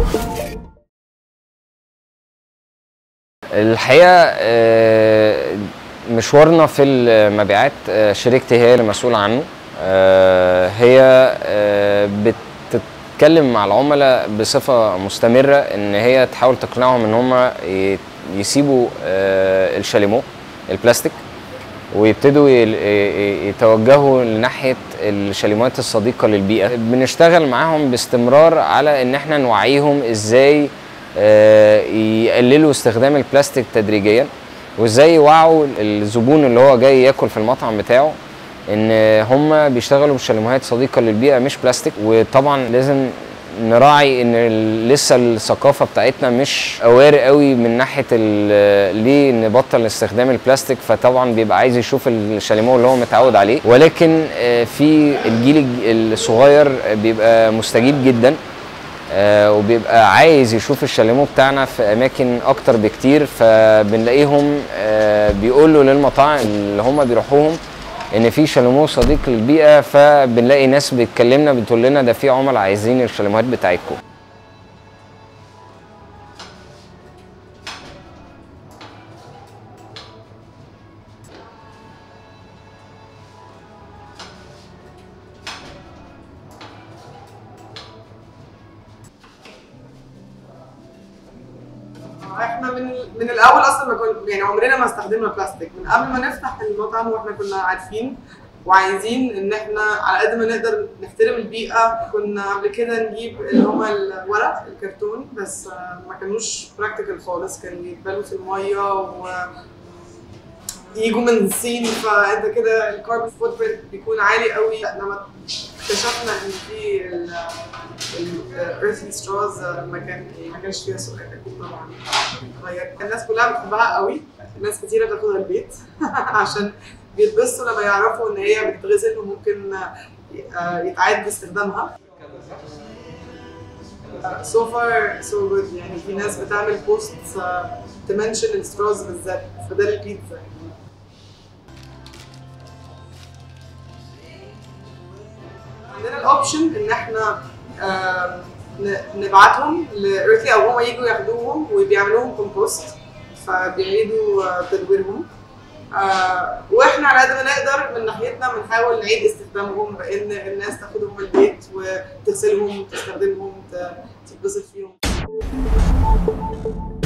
الحقيقه آه، مشوارنا في المبيعات آه، شركتي هي اللي مسؤوله عنه آه، هي آه، بتتكلم مع العملاء بصفه مستمره ان هي تحاول تقنعهم ان هم ي- يسيبوا آه، الشاليمو البلاستيك ويبتدوا يل- ي- يتوجهوا لناحيه الشاليموات الصديقه للبيئه بنشتغل معاهم باستمرار على ان احنا نوعيهم ازاي آه، يقللوا استخدام البلاستيك تدريجيا وازاي يوعوا الزبون اللي هو جاي ياكل في المطعم بتاعه ان هم بيشتغلوا بشاليموهات صديقه للبيئه مش بلاستيك وطبعا لازم نراعي ان ال- لسه الثقافه بتاعتنا مش اوارق قوي من ناحيه ال- ليه نبطل استخدام البلاستيك فطبعا بيبقى عايز يشوف الشاليمو اللي هو متعود عليه ولكن آه، في الجيل الج- الصغير بيبقى مستجيب جدا آه، وبيبقى عايز يشوف الشاليمو بتاعنا في اماكن اكتر بكتير فبنلاقيهم آه، بيقولوا للمطاعم اللي هم بيروحوهم ان في شاليمو صديق للبيئه فبنلاقي ناس بتكلمنا بتقول لنا ده في عملاء عايزين الشاليموهات بتاعتكم احنا من من الاول اصلا ما كنا يعني عمرنا ما استخدمنا بلاستيك من قبل ما نفتح المطعم واحنا كنا عارفين وعايزين ان احنا على قد ما نقدر نحترم البيئه كنا قبل كده نجيب اللي هما الورق الكرتون بس آه، ما كانوش براكتيكال خالص كانوا يتبالوا في الميه و يجوا من الصين فانت كده الكاربون فوت برنت بيكون عالي قوي لما اكتشفنا ان في الايرثلي ستراز ما كان ما كانش فيها سؤال اكيد طبعا غير الناس كلها بتحبها قوي ناس كتيره بتاخدها البيت عشان بيتبسطوا لما يعرفوا ان هي بتتغسل وممكن آه، يتعاد استخدامها سو فار سو جود يعني في ناس بتعمل بوست تمنشن الستراز بالذات بدل البيتزا عندنا الاوبشن ان احنا آم، ن- نبعتهم لايرثلي او هم يجوا ياخدوهم وبيعملوا لهم كومبوست فبيعيدوا آه، تدويرهم آه، واحنا على قد ما نقدر من ناحيتنا بنحاول نعيد استخدامهم بان الناس تاخدهم البيت وتغسلهم وتستخدمهم ت- تتبسط فيهم